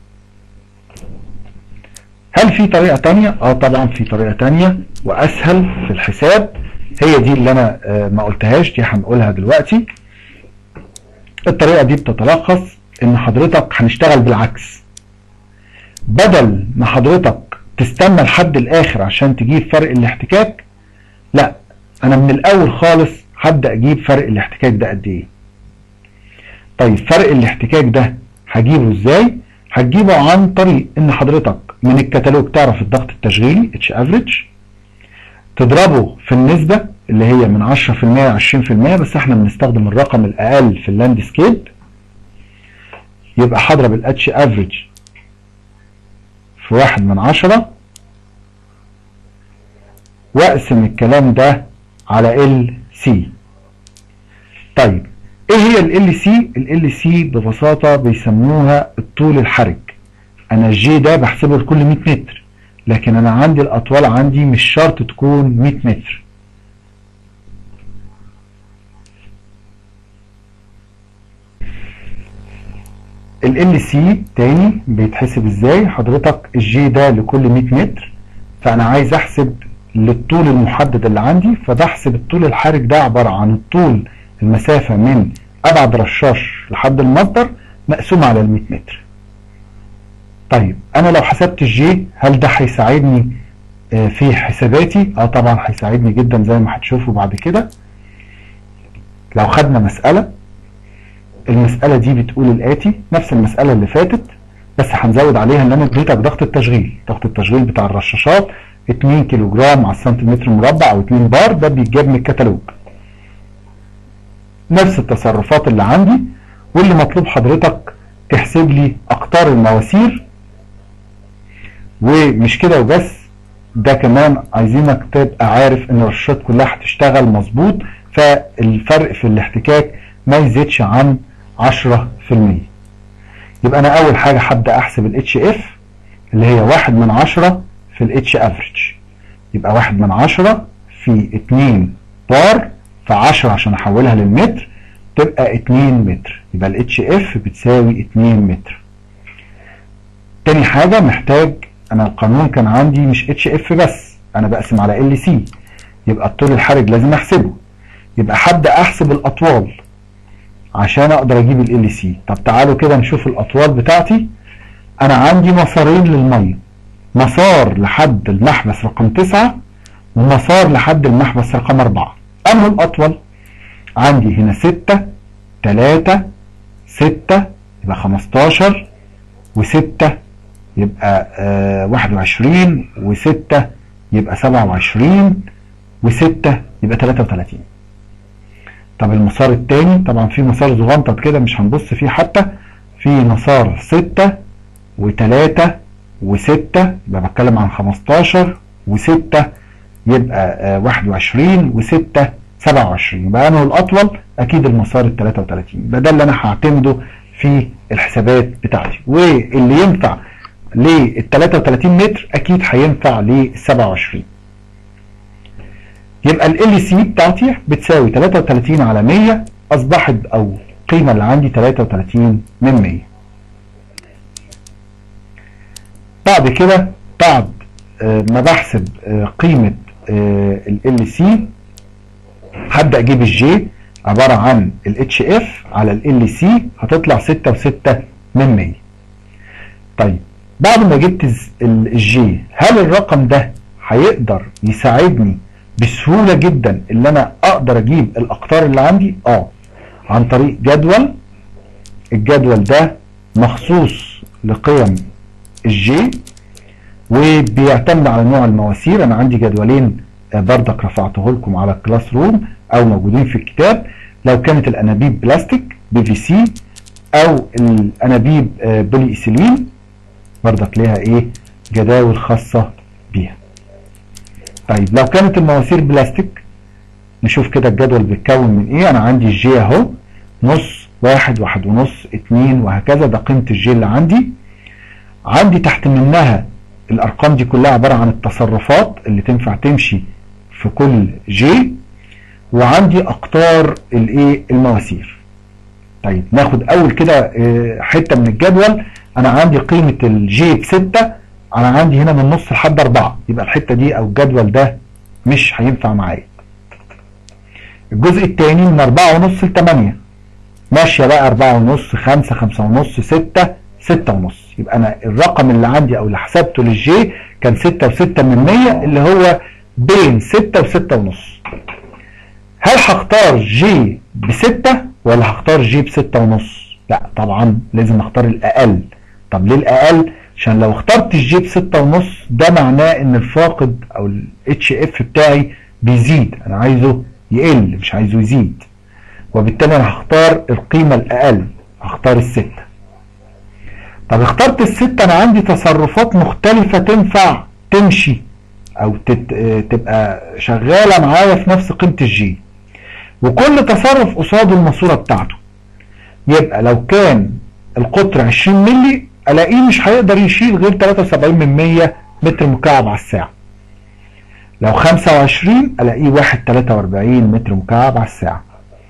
هل في طريقة تانية؟ اه طبعا في طريقة تانية واسهل في الحساب هي دي اللي انا آه ما قلتهاش دي هنقولها دلوقتي الطريقة دي بتتلخص ان حضرتك هنشتغل بالعكس بدل ما حضرتك تستنى لحد الاخر عشان تجيب فرق الاحتكاك لا انا من الاول خالص هبدا اجيب فرق الاحتكاك ده قد ايه طيب فرق الاحتكاك ده هجيبه ازاي هتجيبه عن طريق ان حضرتك من الكتالوج تعرف الضغط التشغيلي اتش افريج تضربه في النسبة اللي هي من 10% ل 20% بس احنا بنستخدم الرقم الاقل في اللاندسكيب يبقى هضرب الاتش افريج في واحد من عشرة واقسم الكلام ده على ال سي طيب ايه هي ال سي ال سي ببساطة بيسموها الطول الحرج انا الجي ده بحسبه لكل 100 متر لكن انا عندي الاطوال عندي مش شرط تكون 100 متر ال سي تاني بيتحسب ازاي حضرتك الجي ده لكل 100 متر فانا عايز احسب للطول المحدد اللي عندي فبحسب الطول الحرج ده عبارة عن الطول المسافة من ابعد رشاش لحد المصدر مقسوم على ال 100 متر طيب انا لو حسبت الجي هل ده هيساعدني في حساباتي اه طبعا هيساعدني جدا زي ما هتشوفوا بعد كده لو خدنا مسألة المسألة دي بتقول الآتي نفس المسألة اللي فاتت بس هنزود عليها ان انا اديتك ضغط التشغيل ضغط التشغيل بتاع الرشاشات 2 كيلو جرام على السنتيمتر مربع او 2 بار ده بيتجاب من الكتالوج نفس التصرفات اللي عندي واللي مطلوب حضرتك تحسب لي اقطار المواسير ومش كده وبس ده كمان عايزينك تبقى عارف ان الرشاشات كلها هتشتغل مظبوط فالفرق في الاحتكاك ما يزيدش عن 10% يبقى انا اول حاجة هبدأ احسب الاتش اف اللي هي واحد من عشرة في الاتش افريج يبقى واحد من عشرة في اتنين بار في عشرة عشان احولها للمتر تبقى اتنين متر يبقى الاتش اف بتساوي اتنين متر تاني حاجة محتاج انا القانون كان عندي مش اتش اف بس انا بقسم على ال سي يبقى الطول الحرج لازم احسبه يبقى هبدأ احسب الاطوال عشان اقدر اجيب ال سي طب تعالوا كده نشوف الاطوال بتاعتي انا عندي مسارين للميه مسار لحد المحبس رقم تسعة ومسار لحد المحبس رقم أربعة أنه الأطول عندي هنا ستة تلاتة ستة يبقى خمستاشر وستة يبقى آه واحد وعشرين وستة يبقى سبعة وعشرين وستة يبقى تلاتة وتلاتين طب المسار التاني طبعا في مسار صغنطط كده مش هنبص فيه حتى في مسار ستة وتلاتة وستة يبقى بتكلم عن خمستاشر وستة يبقى آه واحد وعشرين وستة سبعة وعشرين يبقى أنا الأطول أكيد المسار التلاتة وتلاتين يبقى ده اللي أنا هعتمده في الحسابات بتاعتي واللي ينفع للتلاتة وتلاتين متر أكيد هينفع للسبعة وعشرين يبقى ال سي بتاعتي بتساوي 33 على 100 اصبحت او القيمه اللي عندي 33 من 100 بعد كده بعد ما بحسب قيمه ال سي هبدا اجيب الجي عباره عن الاتش اف على ال سي هتطلع 6 و6 من 100 طيب بعد ما جبت الجي هل الرقم ده هيقدر يساعدني بسهولة جدا اللي انا اقدر اجيب الاقطار اللي عندي اه عن طريق جدول الجدول ده مخصوص لقيم الجي وبيعتمد على نوع المواسير انا عندي جدولين بردك رفعته لكم على الكلاس روم او موجودين في الكتاب لو كانت الانابيب بلاستيك بي في سي او الانابيب بولي ايثيلين بردك ليها ايه جداول خاصة بيها طيب لو كانت المواسير بلاستيك نشوف كده الجدول بيتكون من ايه انا عندي الجي اهو نص واحد واحد ونص اتنين وهكذا ده قيمة الجي اللي عندي عندي تحت منها الارقام دي كلها عبارة عن التصرفات اللي تنفع تمشي في كل جي وعندي اقطار الايه المواسير طيب ناخد اول كده آه، حته من الجدول انا عندي قيمه الجي ب 6 انا عندي هنا من نص لحد 4 يبقى الحته دي او الجدول ده مش هينفع معايا الجزء الثاني من 4 ونص ل 8 ماشيه بقى 4 ونص 5 5 ونص 6 6 ونص يبقى انا الرقم اللي عندي او اللي حسبته للجي كان 6 و6 من 100 اللي هو بين 6 و6 ونص هل هختار جي بستة ولا هختار جي بستة ونص لا طبعا لازم اختار الاقل طب ليه الاقل عشان لو اخترت الجي بستة ونص ده معناه ان الفاقد او الاتش اف بتاعي بيزيد انا عايزه يقل مش عايزه يزيد وبالتالي انا هختار القيمة الاقل هختار الستة طب اخترت الستة انا عندي تصرفات مختلفة تنفع تمشي او تت... تبقى شغالة معايا في نفس قيمة الجي وكل تصرف قصاده الماسورة بتاعته يبقى لو كان القطر 20 ملي الاقيه مش هيقدر يشيل غير 73 من 100 متر مكعب على الساعة لو 25 الاقيه 1.43 متر مكعب على الساعة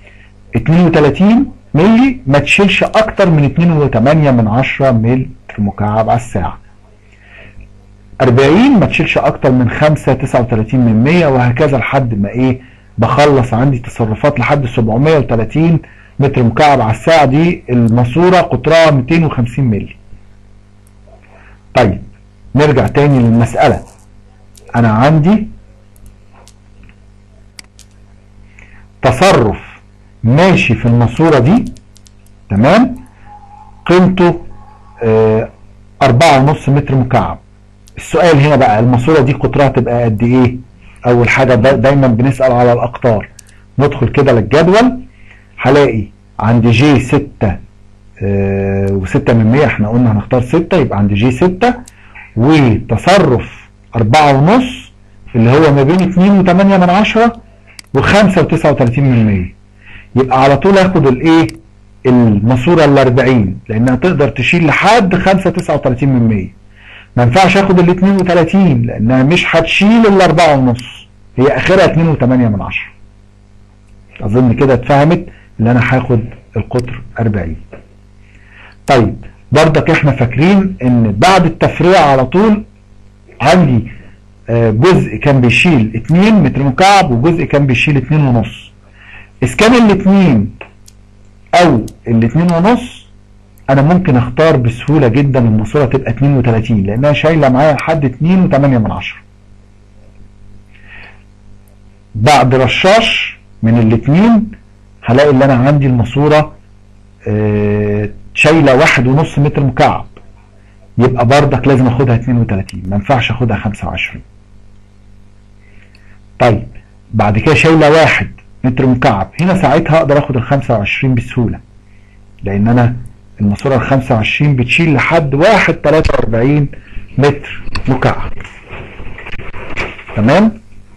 32 ملي ما تشيلش اكتر من 2.8 من 10 متر مكعب على الساعة 40 ما تشيلش اكتر من 5 39 من 100 وهكذا لحد ما ايه بخلص عندي تصرفات لحد 730 متر مكعب على الساعة دي الماسورة قطرها 250 ملي طيب نرجع تاني للمسألة انا عندي تصرف ماشي في الماسورة دي تمام قيمته آه أربعة ونص متر مكعب السؤال هنا بقى الماسورة دي قطرها تبقى قد ايه اول حاجة دا دايما بنسأل على الاقطار ندخل كده للجدول هلاقي عندي جي ستة آه وستة من مية احنا قلنا هنختار ستة يبقى عندي جي ستة وتصرف أربعة ونص اللي هو ما بين اتنين وتمانية من عشرة وخمسة وتسعة وتلاتين من مية يبقى على طول اخد الايه الماسورة الاربعين لانها تقدر تشيل لحد خمسة تسعة وتلاتين من مية ما ينفعش اخد ال 32 لانها مش هتشيل ال 4 ونص هي اخرها 2 و8 من 10 اظن كده اتفهمت ان انا هاخد القطر 40 طيب برضك احنا فاكرين ان بعد التفريع على طول عندي جزء كان بيشيل 2 متر مكعب وجزء كان بيشيل 2 ونص اذا كان الاثنين او الاثنين ونص انا ممكن اختار بسهولة جدا الماسورة تبقى 32 لانها شايلة معايا لحد 2 و8 من 10 بعد رشاش من الاثنين هلاقي اللي انا عندي الماسورة آه شايلة واحد ونص متر مكعب يبقى بردك لازم اخدها 32 ما ينفعش اخدها 25 طيب بعد كده شايلة واحد متر مكعب هنا ساعتها اقدر اخد ال 25 بسهولة لان انا الماسورة ال 25 بتشيل لحد 1.43 متر مكعب تمام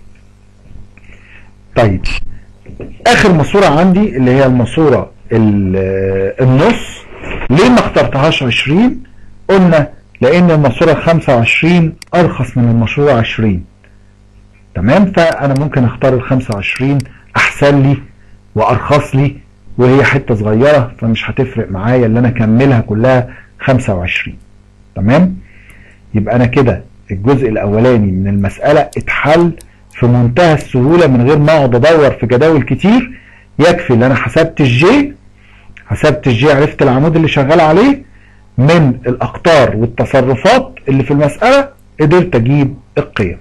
طيب اخر ماسورة عندي اللي هي الماسورة النص ليه ما اخترتهاش 20 قلنا لان الماسورة ال 25 ارخص من الماسورة 20 تمام فانا ممكن اختار ال 25 احسن لي وارخص لي وهي حتة صغيرة فمش هتفرق معايا اللي انا اكملها كلها 25 تمام يبقى انا كده الجزء الاولاني من المسألة اتحل في منتهى السهولة من غير ما اقعد ادور في جداول كتير يكفي ان انا حسبت الجي حسبت الجي عرفت العمود اللي شغال عليه من الاقطار والتصرفات اللي في المسألة قدرت اجيب القيم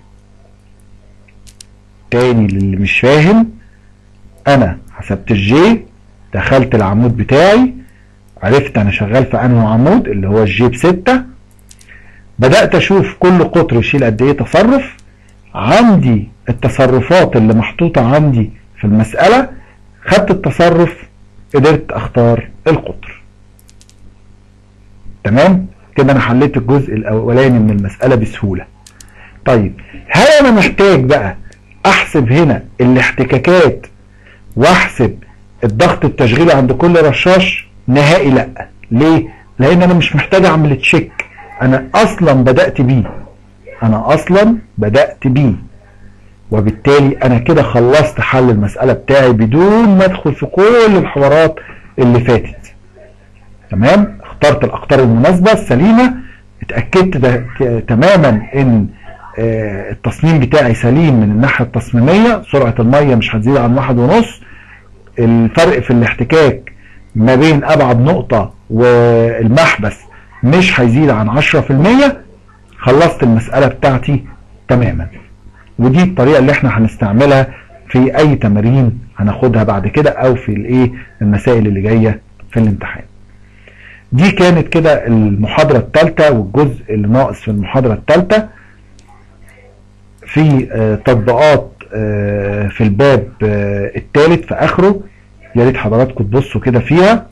تاني للي مش فاهم انا حسبت الجي دخلت العمود بتاعي عرفت انا شغال في انه عمود اللي هو الجي بستة بدأت اشوف كل قطر يشيل قد ايه تصرف عندي التصرفات اللي محطوطة عندي في المسألة خدت التصرف قدرت اختار القطر تمام كده انا حليت الجزء الاولاني من المسألة بسهولة طيب هل انا محتاج بقى احسب هنا الاحتكاكات واحسب الضغط التشغيلي عند كل رشاش نهائي لا ليه لان انا مش محتاج اعمل تشيك انا اصلا بدأت بيه انا اصلا بدأت بيه وبالتالي انا كده خلصت حل المسألة بتاعي بدون ما ادخل في كل الحوارات اللي فاتت تمام اخترت الاقطار المناسبة السليمة اتأكدت ده تماما ان اه التصميم بتاعي سليم من الناحية التصميمية سرعة المية مش هتزيد عن واحد ونص الفرق في الاحتكاك ما بين ابعد نقطة والمحبس مش هيزيد عن 10% خلصت المسألة بتاعتي تماما ودي الطريقة اللي احنا هنستعملها في اي تمارين هناخدها بعد كده او في الايه المسائل اللي جاية في الامتحان دي كانت كده المحاضرة الثالثة والجزء اللي ناقص في المحاضرة الثالثة في تطبيقات في الباب الثالث في اخره يا ريت حضراتكم تبصوا كده فيها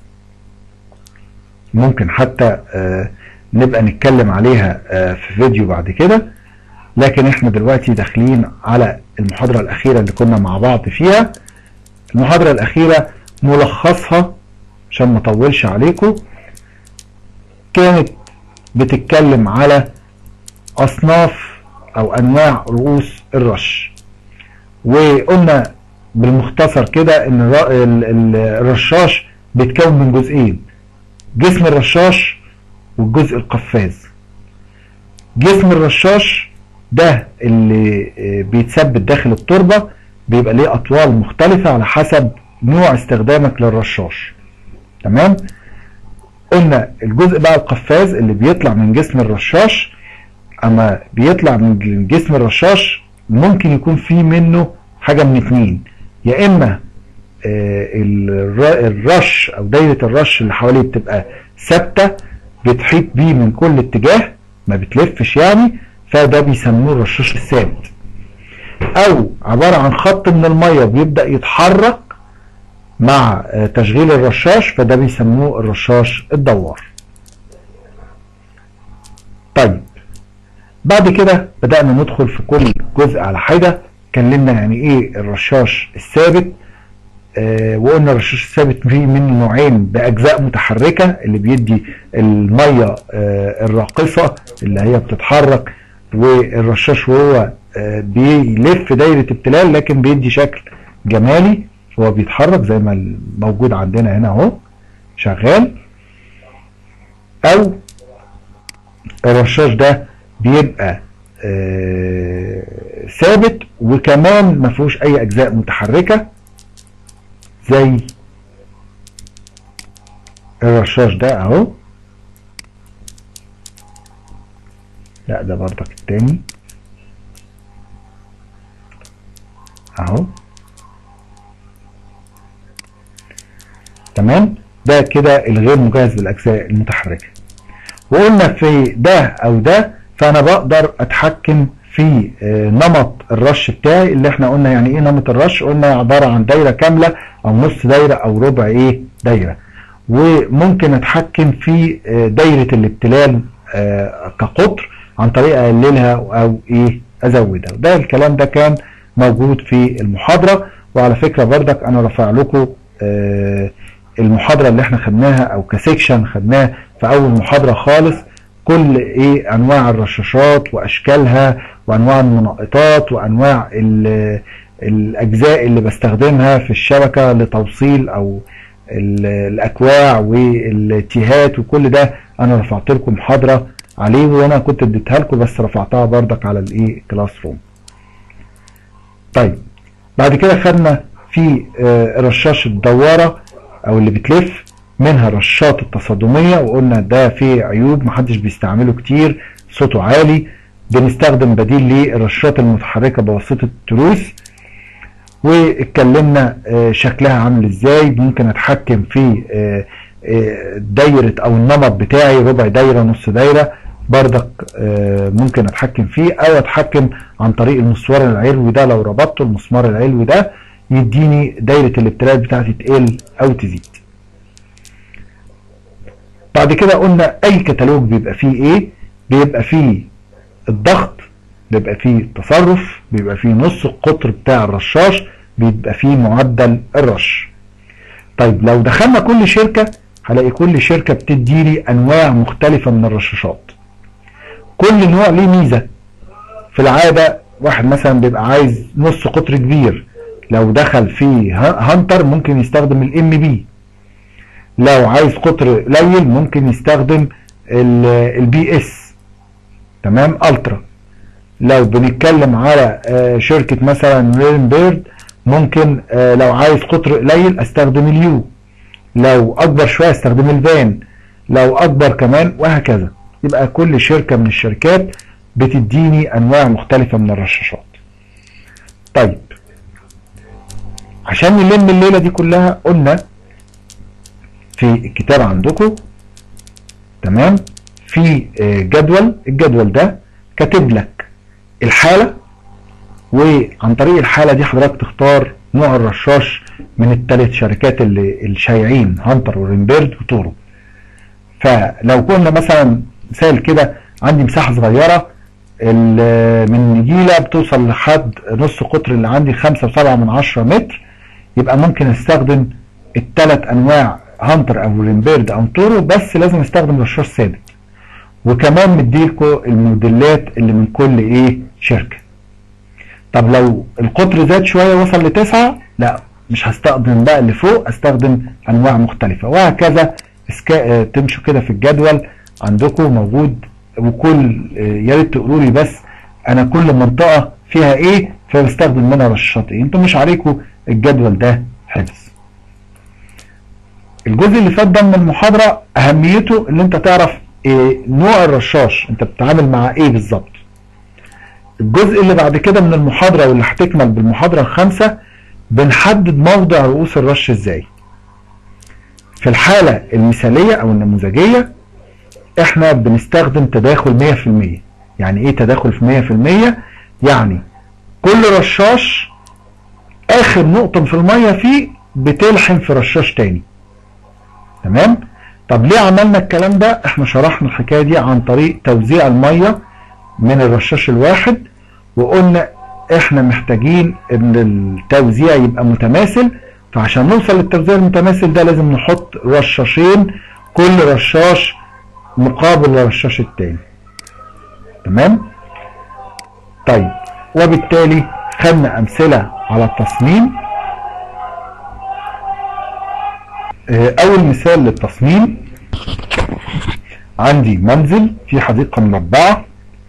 ممكن حتى نبقى نتكلم عليها في فيديو بعد كده لكن احنا دلوقتي داخلين على المحاضرة الأخيرة اللي كنا مع بعض فيها المحاضرة الأخيرة ملخصها عشان ما اطولش عليكم كانت بتتكلم على أصناف أو أنواع رؤوس الرش وقلنا بالمختصر كده ان الرشاش بيتكون من جزئين جسم الرشاش والجزء القفاز جسم الرشاش ده اللي بيتثبت داخل التربة بيبقى ليه اطوال مختلفة على حسب نوع استخدامك للرشاش تمام قلنا الجزء بقى القفاز اللي بيطلع من جسم الرشاش اما بيطلع من جسم الرشاش ممكن يكون فيه منه حاجة من اتنين يا اما الرش او دايرة الرش اللي حواليه بتبقى ثابتة بتحيط بيه من كل اتجاه ما بتلفش يعني فده بيسموه الرشاش الثابت او عبارة عن خط من المية بيبدأ يتحرك مع تشغيل الرشاش فده بيسموه الرشاش الدوار طيب بعد كده بدأنا ندخل في كل جزء على حدة اتكلمنا يعني ايه الرشاش الثابت آه وقلنا الرشاش الثابت فيه منه نوعين باجزاء متحركه اللي بيدي الميه آه الراقصه اللي هي بتتحرك والرشاش وهو آه بيلف دايره ابتلال لكن بيدي شكل جمالي هو بيتحرك زي ما موجود عندنا هنا اهو شغال او الرشاش ده بيبقى ثابت وكمان ما فيهوش اي اجزاء متحركه زي الرشاش ده اهو لا ده برضك التاني اهو تمام ده كده الغير مجهز بالاجزاء المتحركه وقلنا في ده او ده فانا بقدر اتحكم في نمط الرش بتاعي اللي احنا قلنا يعني ايه نمط الرش قلنا عبارة عن دايرة كاملة او نص دايرة او ربع ايه دايرة وممكن اتحكم في دايرة الابتلال كقطر عن طريق اقللها او ايه ازودها ده الكلام ده كان موجود في المحاضرة وعلى فكرة بردك انا رافع لكم المحاضرة اللي احنا خدناها او كسيكشن خدناه في اول محاضرة خالص كل ايه انواع الرشاشات واشكالها وانواع المنقطات وانواع الاجزاء اللي بستخدمها في الشبكة لتوصيل او الاكواع والتيهات وكل ده انا رفعت لكم محاضرة عليه وانا كنت اديتها لكم بس رفعتها بردك على الايه كلاس روم طيب بعد كده خدنا في رشاش الدوارة او اللي بتلف منها الرشاشات التصادمية وقلنا ده فيه عيوب محدش بيستعمله كتير صوته عالي بنستخدم بديل للرشاشات المتحركة بواسطة التروس واتكلمنا شكلها عامل ازاي ممكن اتحكم في دايرة او النمط بتاعي ربع دايرة نص دايرة بردك ممكن اتحكم فيه او اتحكم عن طريق المسمار العلوي ده لو ربطته المسمار العلوي ده يديني دايرة الابتلاء بتاعتي تقل او تزيد بعد كده قلنا اي كتالوج بيبقى فيه ايه بيبقى فيه الضغط بيبقى فيه التصرف بيبقى فيه نص القطر بتاع الرشاش بيبقى فيه معدل الرش طيب لو دخلنا كل شركة هلاقي كل شركة بتدي لي انواع مختلفة من الرشاشات كل نوع ليه ميزة في العادة واحد مثلا بيبقى عايز نص قطر كبير لو دخل فيه هانتر ممكن يستخدم الام بي لو عايز قطر قليل ممكن يستخدم البي اس تمام الترا لو بنتكلم على شركة مثلا رين بيرد ممكن لو عايز قطر قليل استخدم اليو لو اكبر شوية استخدم الفان لو اكبر كمان وهكذا يبقى كل شركة من الشركات بتديني انواع مختلفة من الرشاشات طيب عشان نلم الليلة دي كلها قلنا في الكتاب عندكم تمام في جدول الجدول ده كاتب لك الحالة وعن طريق الحالة دي حضرتك تختار نوع الرشاش من الثلاث شركات اللي الشايعين هانتر وريمبيرد وتورو فلو كنا مثلا مثال كده عندي مساحة صغيرة من نجيلة بتوصل لحد نص قطر اللي عندي خمسة وسبعة من عشرة متر يبقى ممكن استخدم الثلاث انواع هانتر او ريمبيرد او تورو بس لازم استخدم رشاش ثابت وكمان مديلكوا الموديلات اللي من كل ايه شركة طب لو القطر زاد شوية وصل لتسعة لا مش هستخدم بقى اللي فوق استخدم انواع مختلفة وهكذا اسكا... تمشوا كده في الجدول عندكم موجود وكل يا ريت تقولوا لي بس انا كل منطقة فيها ايه فبستخدم منها رشاشات ايه انتوا مش عليكم الجدول ده حفظ الجزء اللي فات ده من المحاضرة اهميته ان انت تعرف إيه نوع الرشاش انت بتتعامل مع ايه بالظبط الجزء اللي بعد كده من المحاضرة واللي هتكمل بالمحاضرة الخامسة بنحدد موضع رؤوس الرش ازاي في الحالة المثالية او النموذجية احنا بنستخدم تداخل 100% يعني ايه تداخل في 100% يعني كل رشاش اخر نقطة في المية فيه بتلحم في رشاش تاني تمام طب ليه عملنا الكلام ده احنا شرحنا الحكاية دي عن طريق توزيع المية من الرشاش الواحد وقلنا احنا محتاجين ان التوزيع يبقى متماثل فعشان نوصل للتوزيع المتماثل ده لازم نحط رشاشين كل رشاش مقابل الرشاش التاني تمام طيب وبالتالي خدنا امثلة على التصميم اول مثال للتصميم عندي منزل في حديقة مربعة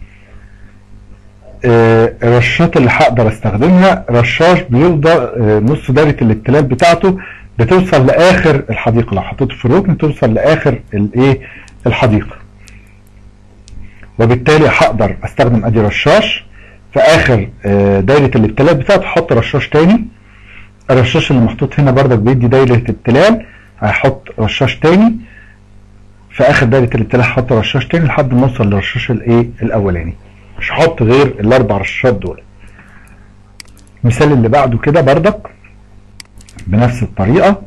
الرشاشات اللي هقدر استخدمها رشاش بيفضل نص دايره الاتلال بتاعته بتوصل لاخر الحديقه لو حطيته في الركن توصل لاخر الايه الحديقه وبالتالي هقدر استخدم ادي رشاش في اخر دايره الابتلال بتاعته احط رشاش تاني الرشاش اللي محطوط هنا بردك بيدي دايره ابتلال هحط رشاش تاني في اخر دايره الابتلال هحط رشاش تاني لحد ما اوصل للرشاش الايه الاولاني مش هحط غير الاربع رشاشات دول المثال اللي بعده كده بردك بنفس الطريقة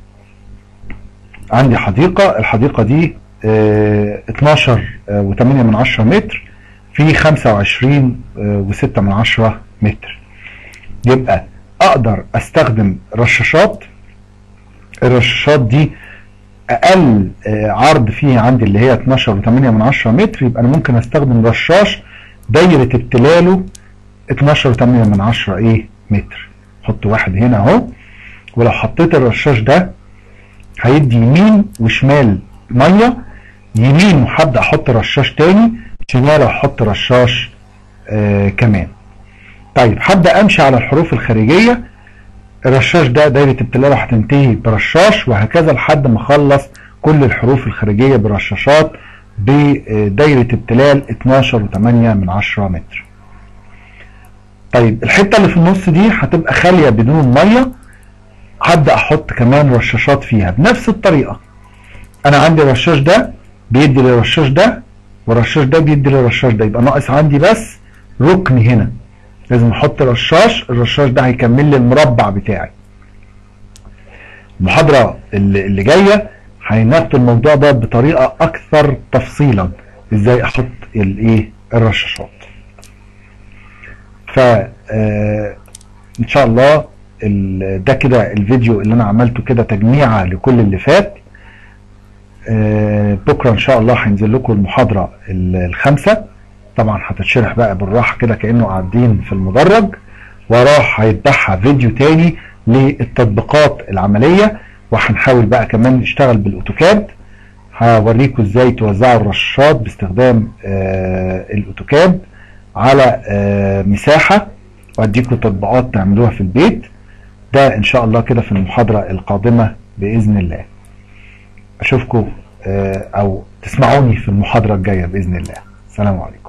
عندي حديقة الحديقة دي اه 12 اه و8 من 10 متر في 25 اه و6 من 10 متر يبقى اقدر استخدم رشاشات الرشاشات دي اقل عرض فيه عندي اللي هي 12 و8 من 10 متر يبقى انا ممكن استخدم رشاش دايرة ابتلاله 12 و8 من 10 ايه متر حط واحد هنا اهو ولو حطيت الرشاش ده هيدي يمين وشمال ميه يمين وهبدا احط رشاش تاني شمال احط رشاش آه كمان طيب هبدا امشي على الحروف الخارجيه الرشاش ده دايره ابتلاله هتنتهي برشاش وهكذا لحد ما اخلص كل الحروف الخارجيه برشاشات بدايرة ابتلال 12 و8 من 10 متر طيب الحتة اللي في النص دي هتبقى خالية بدون مية هبدأ احط كمان رشاشات فيها بنفس الطريقة انا عندي الرشاش ده بيدي للرشاش ده والرشاش ده بيدي للرشاش ده يبقى ناقص عندي بس ركن هنا لازم احط رشاش الرشاش ده هيكمل لي المربع بتاعي المحاضرة اللي, اللي جايه هناخد الموضوع ده بطريقة أكثر تفصيلا إزاي أحط الإيه الرشاشات. ف إن شاء الله ده كده الفيديو اللي أنا عملته كده تجميعة لكل اللي فات. بكرة إن شاء الله هينزل لكم المحاضرة الخامسة. طبعا هتتشرح بقى بالراحة كده كأنه قاعدين في المدرج. وراه هيتبعها فيديو تاني للتطبيقات العملية وهنحاول بقى كمان نشتغل بالاوتوكاد هوريكم ازاي توزعوا الرشاشات باستخدام آه الاوتوكاد على آه مساحة واديكم تطبيقات تعملوها في البيت ده ان شاء الله كده في المحاضرة القادمة باذن الله اشوفكم آه او تسمعوني في المحاضرة الجاية باذن الله السلام عليكم